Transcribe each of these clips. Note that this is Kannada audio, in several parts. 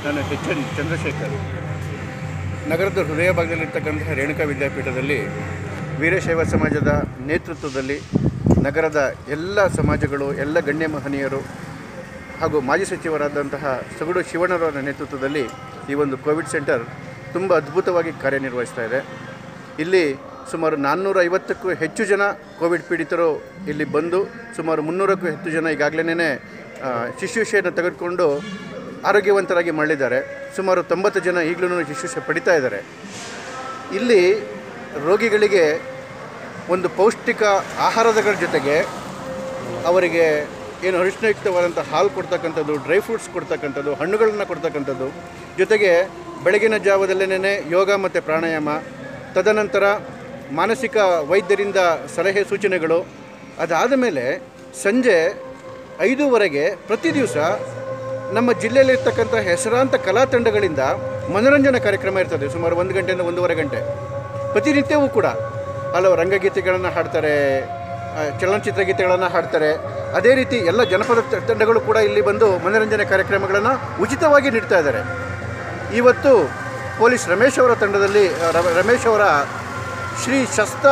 ನಾನು ಎಚ್ ಎನ್ ಚಂದ್ರಶೇಖರ್ ನಗರದ ಹೃದಯ ಭಾಗದಲ್ಲಿರ್ತಕ್ಕಂತಹ ರೇಣುಕಾ ವಿದ್ಯಾಪೀಠದಲ್ಲಿ ವೀರಶೈವ ಸಮಾಜದ ನೇತೃತ್ವದಲ್ಲಿ ನಗರದ ಎಲ್ಲ ಸಮಾಜಗಳು ಎಲ್ಲ ಗಣ್ಯ ಮಹನೀಯರು ಹಾಗೂ ಮಾಜಿ ಸಚಿವರಾದಂತಹ ಸಗುಡು ಶಿವಣ್ಣರವರ ನೇತೃತ್ವದಲ್ಲಿ ಈ ಒಂದು ಕೋವಿಡ್ ಸೆಂಟರ್ ತುಂಬ ಅದ್ಭುತವಾಗಿ ಕಾರ್ಯನಿರ್ವಹಿಸ್ತಾ ಇದೆ ಇಲ್ಲಿ ಸುಮಾರು ನಾನ್ನೂರ ಐವತ್ತಕ್ಕೂ ಹೆಚ್ಚು ಜನ ಕೋವಿಡ್ ಪೀಡಿತರು ಇಲ್ಲಿ ಬಂದು ಸುಮಾರು ಮುನ್ನೂರಕ್ಕೂ ಹೆಚ್ಚು ಜನ ಈಗಾಗಲೇ ಶುಶ್ರೂಷೆಯನ್ನು ತೆಗೆದುಕೊಂಡು ಆರೋಗ್ಯವಂತರಾಗಿ ಮರಳಿದ್ದಾರೆ ಸುಮಾರು ತೊಂಬತ್ತು ಜನ ಈಗಲೂ ಶುಶ್ರೂಷೆ ಪಡಿತಾ ಇದ್ದಾರೆ ಇಲ್ಲಿ ರೋಗಿಗಳಿಗೆ ಒಂದು ಪೌಷ್ಟಿಕ ಆಹಾರದಗಳ ಜೊತೆಗೆ ಅವರಿಗೆ ಏನು ಅರಿಶಿನಯುಕ್ತವಾದಂಥ ಹಾಲು ಕೊಡ್ತಕ್ಕಂಥದ್ದು ಡ್ರೈ ಫ್ರೂಟ್ಸ್ ಕೊಡ್ತಕ್ಕಂಥದ್ದು ಹಣ್ಣುಗಳನ್ನು ಕೊಡ್ತಕ್ಕಂಥದ್ದು ಜೊತೆಗೆ ಬೆಳಗಿನ ಜಾವದಲ್ಲೇನೆ ಯೋಗ ಮತ್ತು ಪ್ರಾಣಾಯಾಮ ತದನಂತರ ಮಾನಸಿಕ ವೈದ್ಯರಿಂದ ಸಲಹೆ ಸೂಚನೆಗಳು ಅದಾದ ಮೇಲೆ ಸಂಜೆ ಐದೂವರೆಗೆ ಪ್ರತಿ ದಿವಸ ನಮ್ಮ ಜಿಲ್ಲೆಯಲ್ಲಿರ್ತಕ್ಕಂಥ ಹೆಸರಾಂತ ಕಲಾ ತಂಡಗಳಿಂದ ಮನೋರಂಜನಾ ಕಾರ್ಯಕ್ರಮ ಇರ್ತದೆ ಸುಮಾರು ಒಂದು ಗಂಟೆಯಿಂದ ಒಂದೂವರೆ ಗಂಟೆ ಪ್ರತಿನಿತ್ಯವೂ ಕೂಡ ಹಲವು ರಂಗಗೀತೆಗಳನ್ನು ಹಾಡ್ತಾರೆ ಆ, ಚಲನಚಿತ್ರ ಗೀತೆಗಳನ್ನು ಹಾಡ್ತಾರೆ ಅದೇ ರೀತಿ ಎಲ್ಲ ಜನಪದ ತ- ತಂಡಗಳು ಕೂಡ ಇಲ್ಲಿ ಬಂದು ಮನೋರಂಜನೆ ಕಾರ್ಯಕ್ರಮಗಳನ್ನು ಉಚಿತವಾಗಿ ನೀಡ್ತಾ ಇದ್ದಾರೆ ಇವತ್ತು ಪೊಲೀಸ್ ರಮೇಶ್ ಅವರ ತಂಡದಲ್ಲಿ ಆ, ರ- ರಮೇಶ್ ಅವರ ಶ್ರೀ ಶಸ್ತ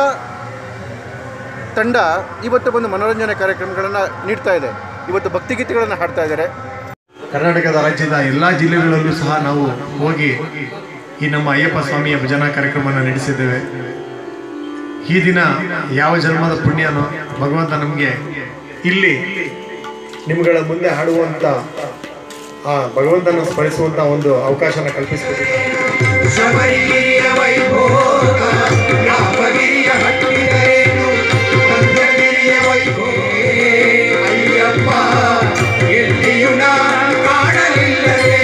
ತಂಡ ಇವತ್ತು ಬಂದು ಮನೋರಂಜನೆ ಕಾರ್ಯಕ್ರಮಗಳನ್ನು ನೀಡ್ತಾ ಇದೆ ಇವತ್ತು ಭಕ್ತಿಗೀತೆಗಳನ್ನು ಹಾಡ್ತಾ ಇದ್ದಾರೆ ಕರ್ನಾಟಕದ ರಾಜ್ಯದ ಎಲ್ಲ ಜಿಲ್ಲೆಗಳಲ್ಲೂ ಸಹ ನಾವು ಹೋಗಿ ಈ ನಮ್ಮ ಅಯ್ಯಪ್ಪ ಸ್ವಾಮಿಯ ಭಜನಾ ಕಾರ್ಯಕ್ರಮವನ್ನು ನಡೆಸಿದ್ದೇವೆ ಈ ದಿನ ಯಾವ ಜನ್ಮದ ಪುಣ್ಯನೋ ಭಗವಂತ ನಮಗೆ ಇಲ್ಲಿ ನಿಮ್ಗಳ ಮುಂದೆ ಹಾಡುವಂತ ಆ ಭಗವಂತನ ಸ್ಮರಿಸುವಂತ ಒಂದು ಅವಕಾಶನ ಕಲ್ಪಿಸಿಕೊಟ್ಟಿದ್ದಾರೆ ಶಬರಿಗಿರಿಯ ವೈಭೋಗ ರಾಮಗಿರಿಯ ಹಟ್ಟಿದರೇನು ಕಂದಗಿರಿಯ ವೈಭೋಗ ಅಯ್ಯಪ್ಪ ಎಲ್ಲಿಯೂ ನಾ ಕಾಣಲಿಲ್ಲವೇ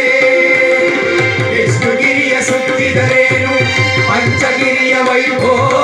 ವಿಷ್ಣುಗಿರಿಯ ಸುತ್ತಿದರೇನು ಪಂಚಗಿರಿಯ ವೈಭೋಗ